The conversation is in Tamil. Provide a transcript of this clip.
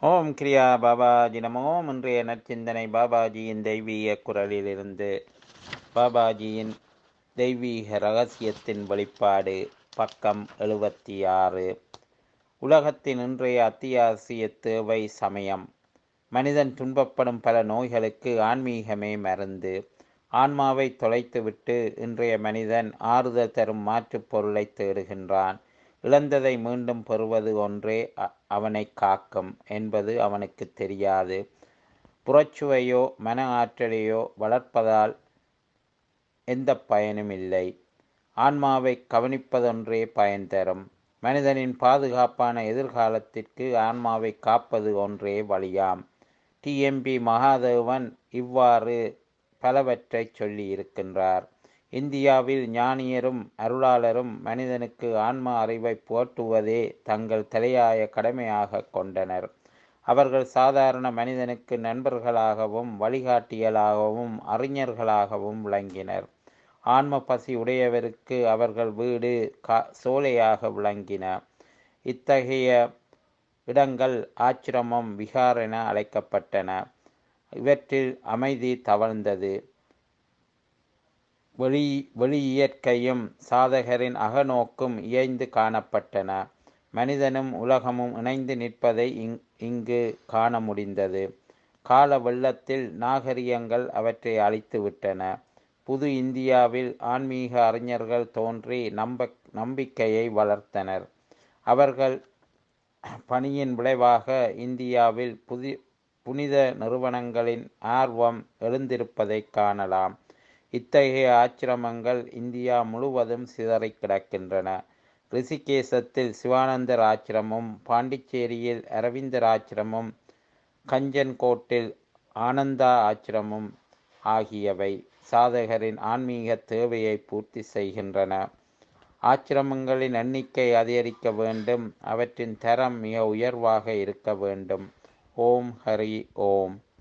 ஓம் கிரியா பாபாஜி நமோ இன்றைய நற்சிந்தனை பாபாஜியின் தெய்வீக குரலிலிருந்து பாபாஜியின் தெய்வீக ரகசியத்தின் வெளிப்பாடு பக்கம் எழுபத்தி ஆறு உலகத்தின் இன்றைய அத்தியாவசிய தேவை சமயம் மனிதன் துன்பப்படும் பல நோய்களுக்கு ஆன்மீகமே மருந்து ஆன்மாவை தொலைத்துவிட்டு இன்றைய மனிதன் ஆறுதல் தரும் மாற்றுப் பொருளை தேடுகின்றான் இழந்ததை மீண்டும் பெறுவது ஒன்றே அ- அவனை காக்கும் என்பது அவனுக்கு தெரியாது புறச்சுவையோ மன ஆற்றலையோ வளர்ப்பதால் எந்த பயனும் இல்லை ஆன்மாவை கவனிப்பதொன்றே பயன் தரும் மனிதனின் பாதுகாப்பான எதிர்காலத்திற்கு ஆன்மாவை காப்பது ஒன்றே வழியாம் டிஎம்பி மகாதேவன் இவ்வாறு பலவற்றை சொல்லி இருக்கின்றார் இந்தியாவில் ஞானியரும் அருளாளரும் மனிதனுக்கு ஆன்ம அறிவை போற்றுவதே தங்கள் தலையாய கடமையாக கொண்டனர் அவர்கள் சாதாரண மனிதனுக்கு நண்பர்களாகவும் வழிகாட்டியலாகவும் அறிஞர்களாகவும் விளங்கினர் ஆன்ம பசி உடையவருக்கு அவர்கள் வீடு கா சோலையாக விளங்கின இத்தகைய இடங்கள் ஆச்சிரமம் விகார் என அழைக்கப்பட்டன இவற்றில் அமைதி தவழ்ந்தது வெளி வெளி இயற்கையும் சாதகரின் அகநோக்கும் இயைந்து காணப்பட்டன மனிதனும் உலகமும் இணைந்து நிற்பதை இங் இங்கு காண முடிந்தது கால வெள்ளத்தில் நாகரிகங்கள் அவற்றை அழித்துவிட்டன புது இந்தியாவில் ஆன்மீக அறிஞர்கள் தோன்றி நம்ப நம்பிக்கையை வளர்த்தனர் அவர்கள் பணியின் விளைவாக இந்தியாவில் புதி புனித நிறுவனங்களின் ஆர்வம் எழுந்திருப்பதை காணலாம் இத்தகைய ஆச்சிரமங்கள் இந்தியா முழுவதும் சிதறிக் கிடக்கின்றன ரிஷிகேசத்தில் சிவானந்தர் ஆச்சிரமும் பாண்டிச்சேரியில் அரவிந்தர் ஆச்சிரமும் கஞ்சன்கோட்டில் ஆனந்தா ஆச்சிரமும் ஆகியவை சாதகரின் ஆன்மீக தேவையை பூர்த்தி செய்கின்றன ஆச்சிரமங்களின் எண்ணிக்கை அதிகரிக்க வேண்டும் அவற்றின் தரம் மிக உயர்வாக இருக்க வேண்டும் ஓம் ஹரி ஓம்